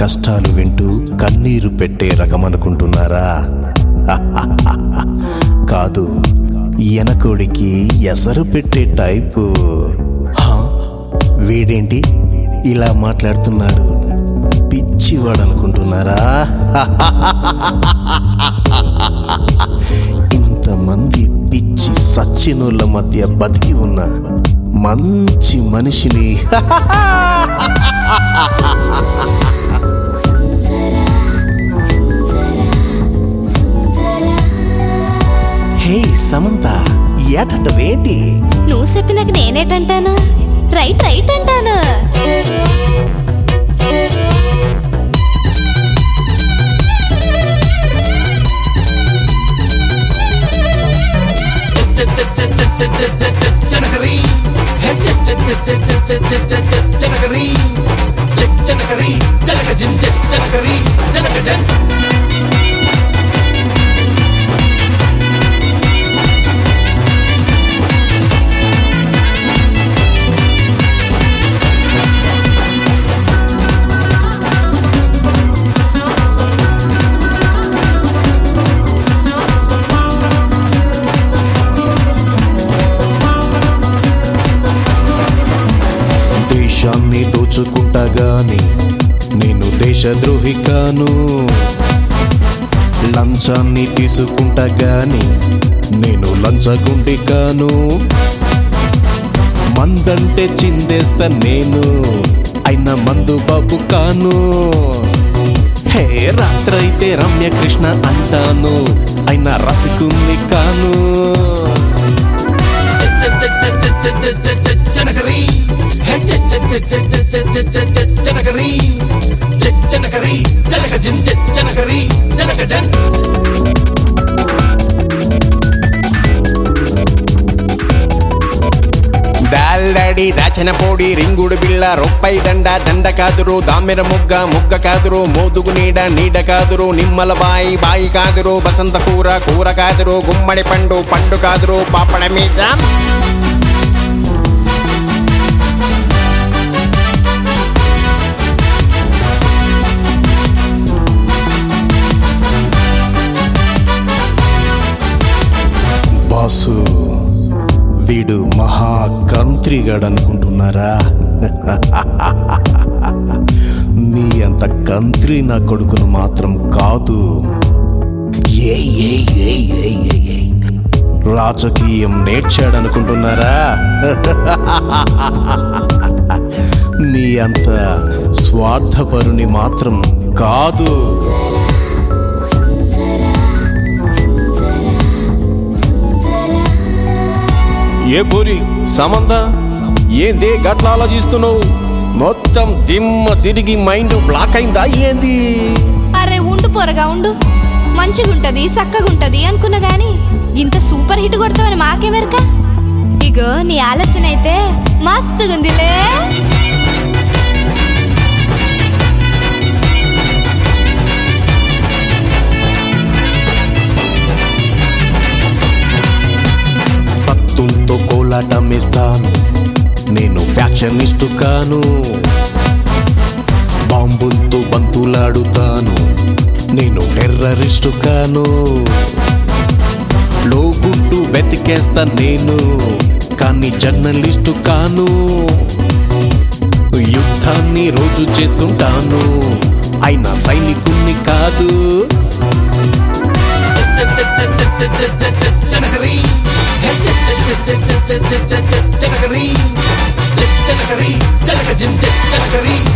కష్టాలు వింటూ కన్నీరు పెట్టే రకమనుకుంటున్నారా కాదు ఎనకోడికి ఎసరు పెట్టే టైపు హా? వీడేంటి ఇలా మాట్లాడుతున్నాడు పిచ్చివాడు అనుకుంటున్నారా ఇంతమంది పిచ్చి సచ్చినోళ్ళ మధ్య బతికి ఉన్న మంచి మనిషిని సుందర సుందర సుందర హే సమంత ఏటంటవేంటి నువ్వు చెప్పినాక నేనేటంటాను రైట్ రైట్ అంటాను జనకరీ జనకరీ జనకరీ జనక జిన్ జనకరీ జనక జన్ దేశాన్ని దోచుకుంటా గాని నేను దేశద్రోహి కాను లంచాన్ని తీసుకుంటా గాని నేను లంచగుండి కాను మందంటే చిందేస్తా నేను అయినా మందు బాబు కాను హే రాత్రైతే రమ్య కృష్ణ అంటాను అయినా రసికుంది కాను జనకరీ జనకరీ జనకరీ జనక జిన్ జనకరీ జనక జన్ దాల్లాడి దాచిన పోడి రింగుడు బిళ్ళ రొప్పై దండ దండ కాదురు దామెర ముగ్గ ముగ్గ కాదురు మోదుగు నీడ నీడ కాదురు నిమ్మల బాయి బాయి కాదురు బసంత కూర కూర కాదురు గుమ్మడి పండు పండు కాదురు పాపడ మీసం బాసు వీడు మహా కంత్రిగాడు అనుకుంటున్నారా మీ అంత కంత్రి నా కొడుకును మాత్రం కాదు ఏయ్, ఏయ్, ఏయ్, ఏయ్, ఏయ్, ఏయ్. రాజకీయం నేర్చాడనుకుంటున్నారా మీ అంత స్వార్థపరుని మాత్రం కాదు సుందర సుందర సుందర ఏ పోరి సమంత ఏంది గట్ల ఆలోచిస్తున్నావు మొత్తం దిమ్మ తిరిగి మైండ్ బ్లాక్ అయిందా ఏంది అరే ఉండు పొరగా ఉండు మంచిగుంటది చక్కగుంటది అనుకున్నా గాని ఇంత సూపర్ హిట్ కొడతావని మాకేమెరక ఇగో నీ ఆలోచన అయితే మస్తుగుందిలే కత్తులతో కోలాటం ఇస్తాను నేను ఫ్యాక్షనిస్టు కాను బాంబులతో బంతులాడుతాను నేను టెర్రరిస్టు కాను లోగుట్టు వెతికేస్తా నేను కానీ జర్నలిస్టు కాను యుద్ధాన్ని రోజు చేస్తుంటాను అయినా సైనికుణ్ణి కాదు జనకరీ జనకరీ జనకరీ జనక జిన్ జనకరీ